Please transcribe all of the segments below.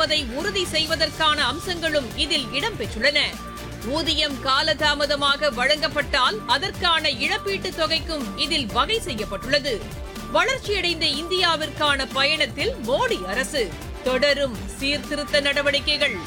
என்பதை உறுதி செய்வதற்கான அம்சங்களும் இதில் இடம்பெற்றுள்ளன ஊதியம் காலதாமதமாக வழங்கப்பட்டால் அதற்கான இழப்பீட்டுத் தொகைக்கும் இதில் வகை செய்யப்பட்டுள்ளது வளர்ச்சியடைந்த இந்தியாவிற்கான பயணத்தில் மோடி அரசு தொடரும் சீர்திருத்த நடவடிக்கைகள்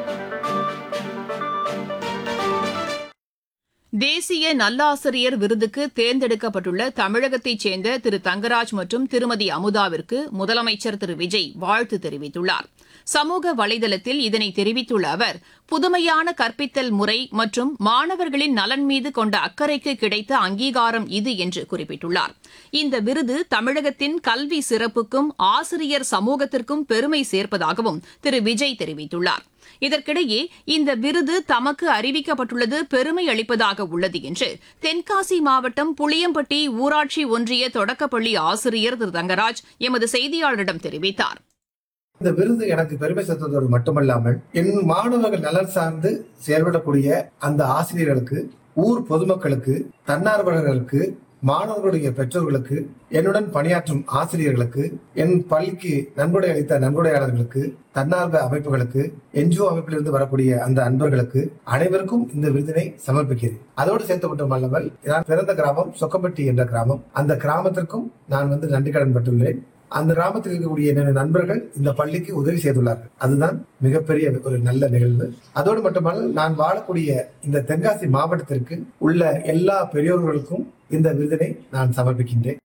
தேசிய நல்லாசிரியர் விருதுக்கு தேர்ந்தெடுக்கப்பட்டுள்ள தமிழகத்தைச் சேர்ந்த திரு தங்கராஜ் மற்றும் திருமதி அமுதாவிற்கு முதலமைச்சர் திரு விஜய் வாழ்த்து தெரிவித்துள்ளார் சமூக வலைதளத்தில் இதனை தெரிவித்துள்ள அவர் புதுமையான கற்பித்தல் முறை மற்றும் மாணவர்களின் நலன் மீது கொண்ட அக்கறைக்கு கிடைத்த அங்கீகாரம் இது என்று குறிப்பிட்டுள்ளார் இந்த விருது தமிழகத்தின் கல்வி சிறப்புக்கும் ஆசிரியர் சமூகத்திற்கும் பெருமை சேர்ப்பதாகவும் திரு விஜய் தெரிவித்துள்ளார் இதற்கிடையே இந்த விருது தமக்கு அறிவிக்கப்பட்டுள்ளது பெருமை அளிப்பதாக உள்ளது என்று தென்காசி மாவட்டம் புளியம்பட்டி ஊராட்சி ஒன்றிய தொடக்கப்பள்ளி ஆசிரியர் திரு தங்கராஜ் எமது செய்தியாளரிடம் தெரிவித்தார் இந்த விருது எனக்கு பெருமை சேர்த்ததோடு மட்டுமல்லாமல் என் மாணவர்கள் நலன் சார்ந்து செயல்படக்கூடிய அந்த ஆசிரியர்களுக்கு ஊர் பொதுமக்களுக்கு தன்னார்வலர்களுக்கு மாணவர்களுடைய பெற்றோர்களுக்கு என்னுடன் பணியாற்றும் ஆசிரியர்களுக்கு என் பள்ளிக்கு நன்கொடை அளித்த நன்கொடையாளர்களுக்கு தன்னார்வ அமைப்புகளுக்கு என்ஜிஓ அமைப்பிலிருந்து வரக்கூடிய அந்த அன்பர்களுக்கு அனைவருக்கும் இந்த விருதினை சமர்ப்பிக்கிறேன் அதோடு சேர்த்து மட்டுமல்லாமல் நான் பிறந்த கிராமம் சொக்கம்பட்டி என்ற கிராமம் அந்த கிராமத்திற்கும் நான் வந்து நன்றி கடன் பட்டுள்ளேன் அந்த கிராமத்தில் இருக்கக்கூடிய என்னுடைய நண்பர்கள் இந்த பள்ளிக்கு உதவி செய்துள்ளார்கள் அதுதான் மிகப்பெரிய ஒரு நல்ல நிகழ்வு அதோடு மட்டுமல்ல நான் வாழக்கூடிய இந்த தென்காசி மாவட்டத்திற்கு உள்ள எல்லா பெரியோர்களுக்கும் இந்த விருதினை நான் சமர்ப்பிக்கின்றேன்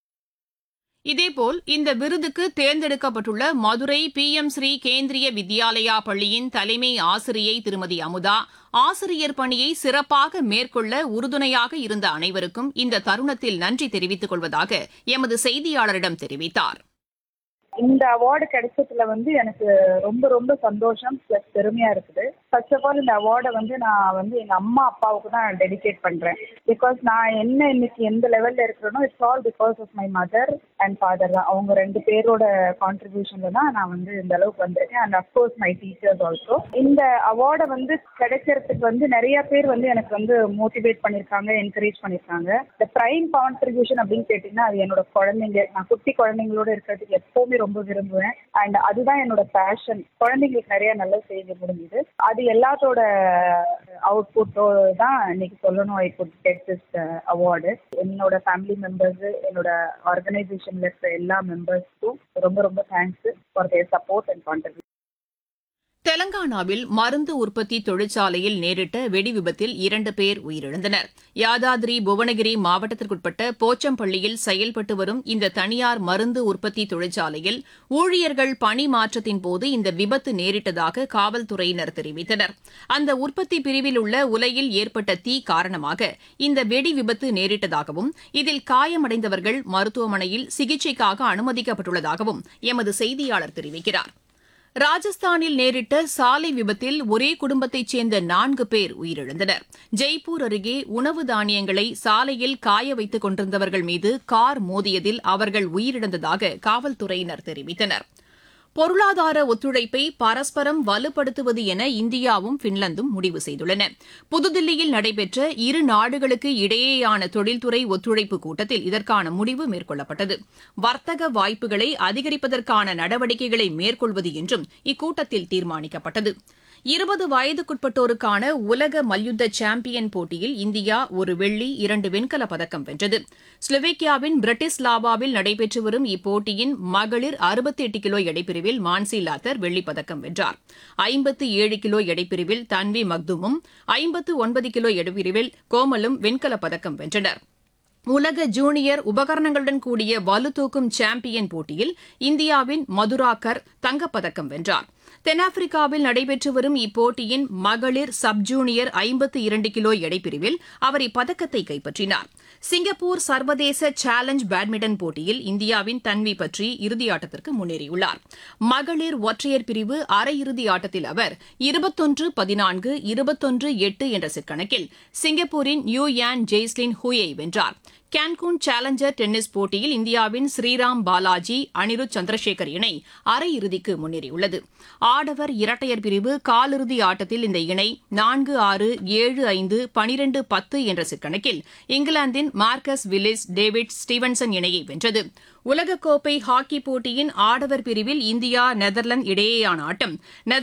இதேபோல் இந்த விருதுக்கு தேர்ந்தெடுக்கப்பட்டுள்ள மதுரை பி எம் ஸ்ரீ கேந்திரிய வித்யாலயா பள்ளியின் தலைமை ஆசிரியை திருமதி அமுதா ஆசிரியர் பணியை சிறப்பாக மேற்கொள்ள உறுதுணையாக இருந்த அனைவருக்கும் இந்த தருணத்தில் நன்றி தெரிவித்துக் கொள்வதாக எமது செய்தியாளரிடம் தெரிவித்தார் இந்த அவார்டு கிடைச்சதுல வந்து எனக்கு ரொம்ப ரொம்ப சந்தோஷம் ப்ளஸ் பெருமையா இருக்குது ஃபர்ஸ்ட் ஆஃப் ஆல் இந்த அவார்டை வந்து நான் வந்து எங்க அம்மா அப்பாவுக்கு தான் டெடிகேட் பண்றேன் பிகாஸ் நான் என்ன இன்னைக்கு எந்த லெவல்ல இருக்கிறேனோ it's all because of my mother and father தான் அவங்க ரெண்டு பேரோட கான்ட்ரிபியூஷன்ல தான் நான் வந்து இந்த அளவுக்கு வந்திருக்கேன் and of course my teachers also இந்த அவார்டை வந்து கிடைக்கிறதுக்கு வந்து நிறைய பேர் வந்து எனக்கு வந்து மோட்டிவேட் பண்ணியிருக்காங்க என்கரேஜ் பண்ணியிருக்காங்க இந்த ப்ரைம் கான்ட்ரிபியூஷன் அப்படின்னு கேட்டிங்கன்னா அது என்னோட குழந்தைங்க நான் குட்டி குழந்தைங்களோட இருக்கிறதுக்கு எப்போவுமே ரொம்ப விரும்புவேன் அண்ட் அதுதான் என்னோட பேஷன் குழந்தைங்களுக்கு நிறைய நல்ல செய்ய முடிஞ்சுது அது எல்லாத்தோட அவுட்புட்டோ தான் இன்னைக்கு சொல்லணும் I could get this award என்னோட ஃபேமிலி மெம்பர்ஸ் என்னோட ஆர்கனைசேஷன்ல இருக்கிற எல்லா மெம்பர்ஸ்க்கும் ரொம்ப ரொம்ப thanks for their support and contribution தெலங்கானாவில் மருந்து உற்பத்தி தொழிற்சாலையில் நேரிட்ட வெடி விபத்தில் இரண்டு பேர் உயிரிழந்தனர் யாதாதிரி புவனகிரி மாவட்டத்திற்குட்பட்ட போச்சம்பள்ளியில் செயல்பட்டு வரும் இந்த தனியார் மருந்து உற்பத்தி தொழிற்சாலையில் ஊழியர்கள் பணி மாற்றத்தின் போது இந்த விபத்து நேரிட்டதாக காவல்துறையினர் தெரிவித்தனர் அந்த உற்பத்தி பிரிவில் உள்ள உலையில் ஏற்பட்ட தீ காரணமாக இந்த வெடி விபத்து நேரிட்டதாகவும் இதில் காயமடைந்தவர்கள் மருத்துவமனையில் சிகிச்சைக்காக அனுமதிக்கப்பட்டுள்ளதாகவும் எமது செய்தியாளர் தெரிவிக்கிறார் ராஜஸ்தானில் நேரிட்ட சாலை விபத்தில் ஒரே குடும்பத்தைச் சேர்ந்த நான்கு பேர் உயிரிழந்தனர் ஜெய்ப்பூர் அருகே உணவு தானியங்களை சாலையில் காய வைத்துக் கொண்டிருந்தவர்கள் மீது கார் மோதியதில் அவர்கள் உயிரிழந்ததாக காவல்துறையினர் தெரிவித்தனர் பொருளாதார ஒத்துழைப்பை பரஸ்பரம் வலுப்படுத்துவது என இந்தியாவும் பின்லாந்தும் முடிவு செய்துள்ளன புதுதில்லியில் நடைபெற்ற இரு நாடுகளுக்கு இடையேயான தொழில்துறை ஒத்துழைப்பு கூட்டத்தில் இதற்கான முடிவு மேற்கொள்ளப்பட்டது வர்த்தக வாய்ப்புகளை அதிகரிப்பதற்கான நடவடிக்கைகளை மேற்கொள்வது என்றும் இக்கூட்டத்தில் தீர்மானிக்கப்பட்டது இருபது வயதுக்குட்பட்டோருக்கான உலக மல்யுத்த சாம்பியன் போட்டியில் இந்தியா ஒரு வெள்ளி இரண்டு வெண்கலப் பதக்கம் வென்றது ஸ்லோவேக்கியாவின் பிரிட்டிஸ்லாவாவில் நடைபெற்று வரும் இப்போட்டியின் மகளிர் அறுபத்தி எட்டு கிலோ எடைப்பிரிவில் மான்சி லாத்தர் வெள்ளிப் பதக்கம் வென்றார் ஐம்பத்து ஏழு கிலோ எடைப்பிரிவில் தன்வி மக்துமும் ஐம்பத்து ஒன்பது கிலோ எடைப்பிரிவில் கோமலும் வெண்கலப் பதக்கம் வென்றனர் உலக ஜூனியர் உபகரணங்களுடன் கூடிய வலுதூக்கும் சாம்பியன் போட்டியில் இந்தியாவின் மதுராகர் தங்கப்பதக்கம் வென்றார் தென்னாப்பிரிக்காவில் நடைபெற்று வரும் இப்போட்டியின் மகளிர் சப் ஜூனியர் ஐம்பத்து இரண்டு கிலோ எடைப்பிரிவில் அவர் இப்பதக்கத்தை கைப்பற்றினார் சிங்கப்பூர் சர்வதேச சேலஞ்ச் பேட்மிண்டன் போட்டியில் இந்தியாவின் தன்வி பற்றி இறுதியாட்டத்திற்கு முன்னேறியுள்ளார் மகளிர் ஒற்றையர் பிரிவு அரையிறுதி ஆட்டத்தில் அவர் இருபத்தொன்று பதினான்கு இருபத்தொன்று எட்டு என்ற செட் கணக்கில் சிங்கப்பூரின் யூ யான் ஜெய்ஸ்லின் ஹுயை வென்றார் கேன்கூன் சேலஞ்சர் டென்னிஸ் போட்டியில் இந்தியாவின் ஸ்ரீராம் பாலாஜி அனிருத் சந்திரசேகர் இணை அரையிறுதிக்கு முன்னேறியுள்ளது ஆடவர் இரட்டையர் பிரிவு காலிறுதி ஆட்டத்தில் இந்த இணை நான்கு ஆறு ஏழு ஐந்து பனிரெண்டு பத்து என்ற செட் கணக்கில் இங்கிலாந்தின் மார்க்கஸ் வில்லிஸ் டேவிட் ஸ்டீவன்சன் இணையை வென்றது உலகக்கோப்பை ஹாக்கி போட்டியின் ஆடவர் பிரிவில் இந்தியா நெதர்லாந்து இடையேயான ஆட்டம்